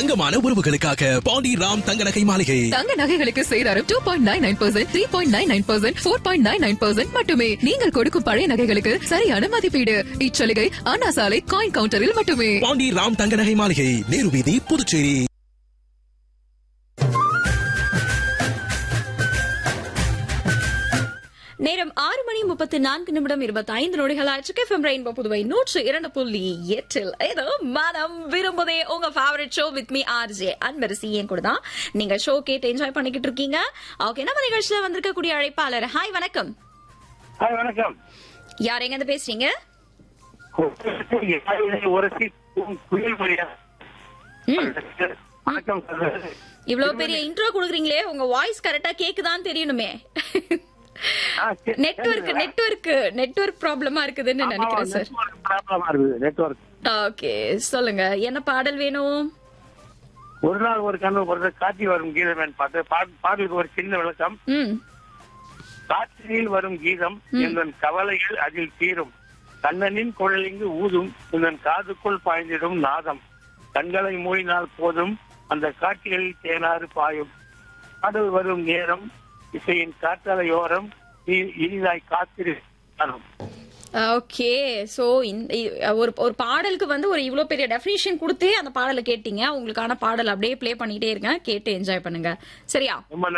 தங்கமான உறவுகளுக்காக பாண்டி ராம் தங்க நகை மாளிகை தங்க நகைகளுக்கு சேதாரம் two point nine nine percent three point nine nine percent four point nine nine percent மட்டுமே நீங்கள் கொடுக்கும் பழைய நகைகளுக்கு சரியான மதிப்பீடு இச்சலுகை அண்ணா சாலை காயின் கவுண்டரில் மட்டுமே பாண்டி ராம் தங்க நகை மாளிகை நேரு வீதி புதுச்சேரி நேரம் ஆறு மணி முப்பத்தி நான்கு நிமிடம் இருபத்தி ஐந்து நொடிகள் ஆச்சு எஃப்எம் ரெயின்போ புதுவை நூற்று இரண்டு புள்ளி எட்டில் ஏதோ மனம் விரும்புதே உங்க favourite show with me RJ Anbarasi என் கூட தான் நீங்க ஷோ கேட்டு என்ஜாய் பண்ணிக்கிட்டு இருக்கீங்க ஓகே நம்ம நிகழ்ச்சியில வந்திருக்கக்கூடிய அழைப்பாளர் ஹாய் வணக்கம் ஹாய் வணக்கம் யார் எங்க இருந்து பேசுறீங்க ஒரு சீட் குயில் மொழியா ம். வணக்கம் சார் இவ்வளவு பெரிய இன்ட்ரோ கொடுக்குறீங்களே உங்க வாய்ஸ் கரெக்டா கேக்குதான்னு தெரியணுமே ஆ, சரி. நெட்வொர்க் நெட்வொர்க் நெட்வொர்க் ப்ராப்ளமா இருக்குதுன்னு நினைக்கிறேன் சார் நெட்வொர்க் ப்ராப்ளமா இருக்குது நெட்வொர்க் ஓகே சொல்லுங்க என்ன பாடல் வேணும் ஒரு நாள் ஒரு கண்ணு ஒரு காட்சி வரும் கீதம் பார்த்து பா- பாடலுக்கு ஒரு சின்ன விளக்கம் ம் காற்றினில் வரும் கீதம் எந்தன் கவலைகள் அதில் தீரும் கண்ணனின் குழலிங்கு ஊதும் எந்தன் காதுக்குள் பாய்ந்திடும் நாதம் கண்களை மூடினால் போதும் அந்த காட்சிகளில் தேனாறு பாயும் பாடல் வரும் நேரம் இசையின் காற்றலையோரம் நீ- இனிதாய் காத்திரு காணும். ஓகே சோ ஒரு ஒரு பாடலுக்கு வந்து ஒரு இவ்வளவு பெரிய டெஃபினிஷன் கொடுத்தே அந்த பாடலை கேட்டீங்க உங்களுக்கான பாடல் அப்படியே ப்ளே பண்ணிட்டே இருங்க கேட்டு என்ஜாய் பண்ணுங்க சரியா ரொம்ப